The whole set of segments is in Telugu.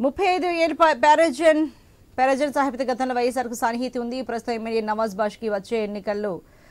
ముప్పై ఐదు ఏళ్ళ పా- పారాజన్ పారాజన్ సాహిత్య గతంలో వైఎస్ఆర్కు సాన్నిహితి ఉంది ప్రస్తుతం ఎమ్మెల్యే నవాజ్ బాష్కి వచ్చే ఎన్నికల్లో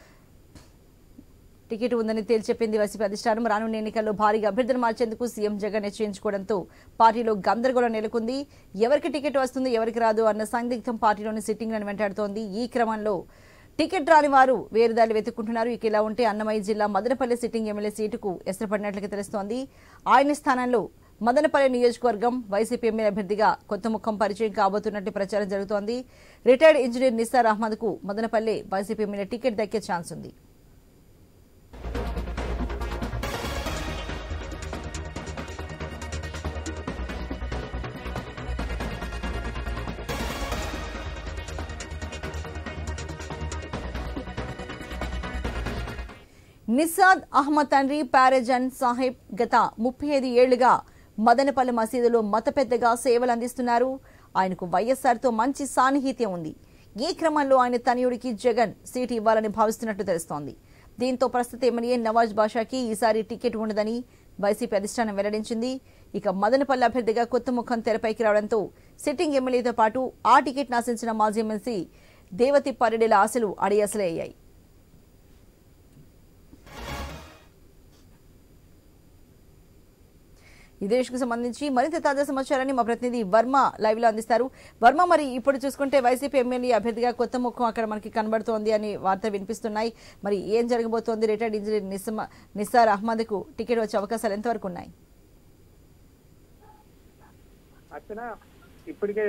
టికెట్ ఉందని తేల్చెప్పింది వైసీపీ అధిష్టానం రానున్న ఎన్నికల్లో భారీగా అభ్యర్థులు మార్చేందుకు సీఎం జగన్ నిశ్చయించుకోవడంతో పార్టీలో గందరగోళం నెలకొంది ఎవరికి టికెట్ వస్తుంది ఎవరికి రాదు అన్న సందిగ్ధం పార్టీలోని సిట్టింగ్లను వెంటాడుతోంది ఈ క్రమంలో టికెట్ రాని వారు వేరుదారి వెతుక్కుంటున్నారు ఇక ఇలా ఉంటే అన్నమయ్య జిల్లా మదనపల్లి సిట్టింగ్ ఎమ్మెల్యే సీటుకు ఎసరపడినట్లుగా తెలుస్తోంది ఆయన స్థానంలో మదనపల్లి నియోజకవర్గం వైసీపీ ఎమ్మెల్యే అభ్యర్థిగా కొత్త ముఖం పరిచయం కాబోతున్నట్టు ప్రచారం జరుగుతోంది రిటైర్డ్ ఇంజనీర్ నిసార్ అహ్మద్ కు మదనపల్లి వైసీపీ ఎమ్మెల్యే టికెట్ దక్కే ఛాన్స్ ఉంది నిసాద్ అహ్మద్ తండ్రి పారెజన్ సాహెబ్ గత ముప్పై ఐదు ఏళ్లుగా మదనపల్లి మసీదులో మత పెద్దగా సేవలు అందిస్తున్నారు ఆయనకు వైఎస్ఆర్తో మంచి సాన్నిహిత్యం ఉంది ఈ క్రమంలో ఆయన తనయుడికి జగన్ సీటు ఇవ్వాలని భావిస్తున్నట్టు తెలుస్తోంది దీంతో ప్రస్తుత ఎమ్మెల్యే నవాజ్ బాషాకి ఈసారి టికెట్ ఉండదని వైసీపీ అధిష్టానం వెల్లడించింది ఇక మదనపల్లి అభ్యర్థిగా కొత్త ముఖం తెరపైకి రావడంతో సిట్టింగ్ ఎమ్మెల్యేతో పాటు ఆ టికెట్ నాశించిన మాజీ ఎమ్మెల్సీ దేవతిప్పారెడ్డిల ఆశలు అడియాసలే అయ్యాయి ఇదే ఇష్యూకి సంబంధించి మరింత తాజా సమాచారాన్ని మా ప్రతినిధి వర్మ లైవ్ లో అందిస్తారు వర్మ మరి ఇప్పుడు చూసుకుంటే వైసీపీ ఎమ్మెల్యే అభ్యర్థిగా కొత్త ముఖం అక్కడ మనకి కనబడుతోంది అని వార్తలు వినిపిస్తున్నాయి మరి ఏం జరగబోతోంది రిటైర్డ్ ఇంజనీర్ నిసమ నిసార్ అహ్మద్ కు టికెట్ వచ్చే అవకాశాలు ఎంతవరకు ఉన్నాయి అర్చన ఇప్పటికే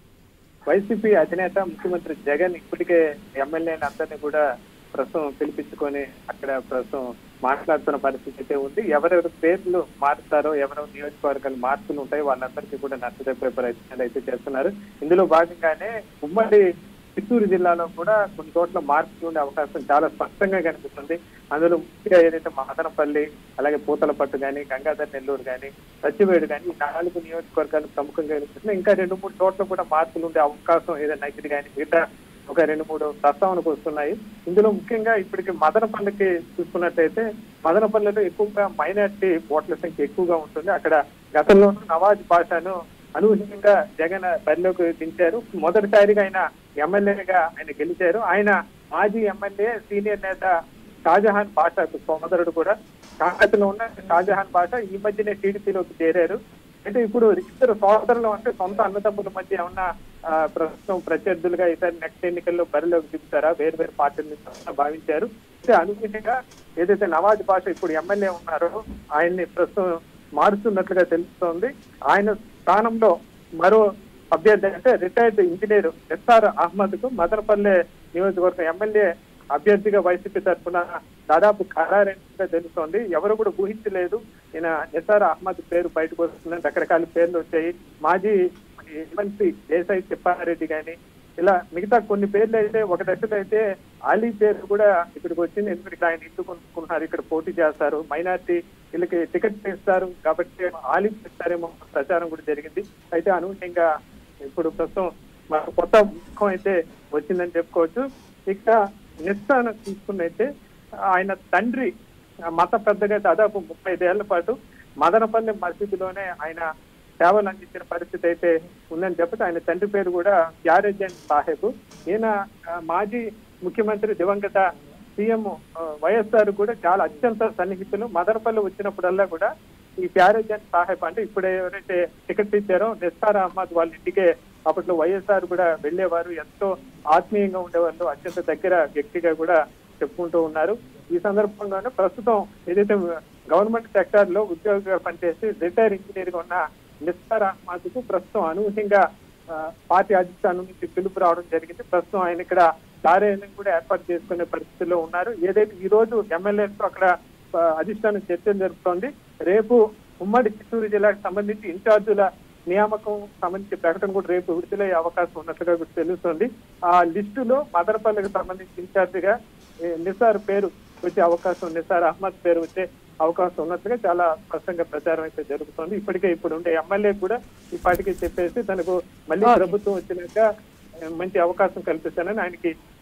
వైసీపీ అధినేత ముఖ్యమంత్రి జగన్ ఇప్పటికే ఎమ్మెల్యేని అందరినీ కూడా ప్రస్తుతం పిలిపించుకొని అక్కడ ప్రస్తుతం మాట్లాడుతున్న పరిస్థితి అయితే ఉంది ఎవరెవరి పేర్లు మారుతారో ఎవరెవరు నియోజకవర్గాలు మార్పులు ఉంటాయో వాళ్ళందరికీ కూడా నచ్చజెప్పే ప్రయత్నాలు అయితే చేస్తున్నారు ఇందులో భాగంగానే ఉమ్మడి చిత్తూరు జిల్లాలో కూడా కొన్ని చోట్ల మార్పులు ఉండే అవకాశం చాలా స్పష్టంగా కనిపిస్తుంది అందులో ముఖ్యంగా ఏదైతే మదనపల్లి అలాగే పూతలపట్టు కానీ గంగాధర్ నెల్లూరు కానీ సత్యవేడు కానీ ఈ నాలుగు నియోజకవర్గాలు ప్రముఖంగా కనిపిస్తున్నాయి ఇంకా రెండు మూడు చోట్ల కూడా మార్పులు ఉండే అవకాశం ఏదైనా ఇది కానీ మిగతా ఒక రెండు మూడు ప్రస్తావనకు వస్తున్నాయి ఇందులో ముఖ్యంగా ఇప్పటికి మదనపల్లికి చూసుకున్నట్టయితే మదనపల్లిలో ఎక్కువగా మైనార్టీ ఓట్ల సంఖ్య ఎక్కువగా ఉంటుంది అక్కడ గతంలోనూ నవాజ్ బాషాను అనూహ్యంగా జగన్ బరిలోకి దించారు మొదటిసారిగా ఆయన ఎమ్మెల్యేగా ఆయన గెలిచారు ఆయన మాజీ ఎమ్మెల్యే సీనియర్ నేత షాజహాన్ బాషాకు సోదరుడు కూడా కాకతలో ఉన్న షాజహాన్ బాషా ఈ మధ్యనే టీడీపీలోకి చేరారు అంటే ఇప్పుడు ఇద్దరు సోదరులు అంటే సొంత అన్నదమ్ముల మధ్య ఏమన్నా ఆ, ప్రస్తుతం ప్రత్యర్థులుగా ఈసారి నెక్స్ట్ ఎన్నికల్లో బరిలోకి దిగుతారా వేరు వేరు పార్టీల నుంచి ఏమన్నా భావించారు అయితే అనుగుణంగా ఏదైతే నవాజ్ బాషా ఇప్పుడు ఎమ్మెల్యే ఉన్నారో ఆయన్ని ప్రస్తుతం మారుస్తున్నట్లుగా తెలుస్తోంది ఆయన స్థానంలో మరో అభ్యర్థి అంటే రిటైర్డ్ ఇంజనీర్ ఎస్ఆర్ అహ్మద్ కు మదనపల్లె నియోజకవర్గం ఎమ్మెల్యే అభ్యర్థిగా వైసీపీ తరఫున దాదాపు ఖరారైనట్టుగా తెలుస్తోంది ఎవరు కూడా ఊహించలేదు ఈయన ఎస్ఆర్ అహ్మద్ పేరు బయటకు వస్తుందని రకరకాల పేర్లు వచ్చాయి మాజీ ఎమ్మెల్సీ దేశాయి తిప్పారెడ్డి గాని ఇలా మిగతా కొన్ని పేర్లు అయితే ఒక దశలో అయితే ఆలీ పేరు కూడా ఇక్కడికి వచ్చింది ఎందుకంటే ఇక్కడ ఆయన ఇల్లు కొనుక్కున్నారు ఇక్కడ పోటీ చేస్తారు మైనార్టీ వీళ్ళకి టికెట్ ఇస్తారు కాబట్టి ఆలీ ఇస్తారేమో ప్రచారం కూడా జరిగింది అయితే అనూహ్యంగా ఇప్పుడు ప్రస్తుతం మన కొత్త ముఖం అయితే వచ్చిందని చెప్పుకోవచ్చు ఇక నిస్తాను తీసుకున్నైతే ఆయన తండ్రి మత పెద్దగా దాదాపు ముప్పై ఐదేళ్ల పాటు మదనపల్లి మసీదులోనే ఆయన సేవలు అందించిన పరిస్థితి అయితే ఉందని చెప్పి ఆయన తండ్రి పేరు కూడా యారెజన్ సాహెబ్ ఈయన ఆ, మాజీ ముఖ్యమంత్రి దివంగత సీఎం ఆ, వైఎస్ఆర్ కూడా చాలా అత్యంత సన్నిహితులు మదనపల్లి వచ్చినప్పుడల్లా కూడా ఈ ప్యారేజన్ సాహెబ్ అంటే ఇప్పుడు ఎవరైతే టికెట్ ఇచ్చారో నిస్తార్ అహ్మద్ వాళ్ళ ఇంటికే అప్పట్లో వైఎస్ఆర్ కూడా వెళ్ళేవారు ఎంతో ఆత్మీయంగా ఉండేవాళ్ళు అత్యంత దగ్గర వ్యక్తిగా కూడా చెప్పుకుంటూ ఉన్నారు ఈ సందర్భంగానే ప్రస్తుతం ఏదైతే గవర్నమెంట్ సెక్టార్ లో ఉద్యోగిగా పనిచేసి రిటైర్ ఇంజనీర్ గా ఉన్న నిస్తార్ అహ్మద్ కు ప్రస్తుతం అనూహ్యంగా ఆ, పార్టీ అధిష్టానం నుంచి పిలుపు రావడం జరిగింది ప్రస్తుతం ఆయన ఇక్కడ కార్యాలయం కూడా ఏర్పాటు చేసుకునే పరిస్థితిలో ఉన్నారు ఏదైతే ఈ రోజు ఎమ్మెల్యేలతో అక్కడ ఆ, అధిష్టానం చర్చలు జరుపుతోంది రేపు ఉమ్మడి చిత్తూరు జిల్లాకు సంబంధించి ఇన్ఛార్జీల నియామకం సంబంధించి ప్రకటన కూడా రేపు విడుదలయ్యే అవకాశం ఉన్నట్లుగా కూడా తెలుస్తోంది ఆ లిస్టులో మదనపల్లికి సంబంధించి ఇన్ఛార్జిగా ఏ, నిసార్ పేరు వచ్చే అవకాశం నిసార్ అహ్మద్ పేరు వచ్చే అవకాశం ఉన్నట్లుగా చాలా స్పష్టంగా ప్రచారం అయితే జరుగుతోంది ఇప్పటికే ఇప్పుడు ఉండే ఎమ్మెల్యే కూడా ఈ పాటికి చెప్పేసి తనకు మళ్ళీ Okay. ప్రభుత్వం వచ్చినాక ఏ, మంచి అవకాశం కల్పిస్తానని ఆయనకి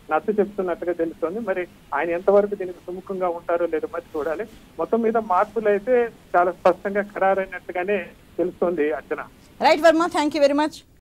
నచ్చ చెప్తున్నట్టుగా తెలుస్తోంది మరి ఆయన ఎంతవరకు దీనికి సుముఖంగా ఉంటారో లేదో మరి చూడాలి మొత్తం మీద మార్పులు అయితే చాలా స్పష్టంగా ఖరారైనట్టుగానే తెలుస్తోంది అర్చన రైట్ Varma thank you very much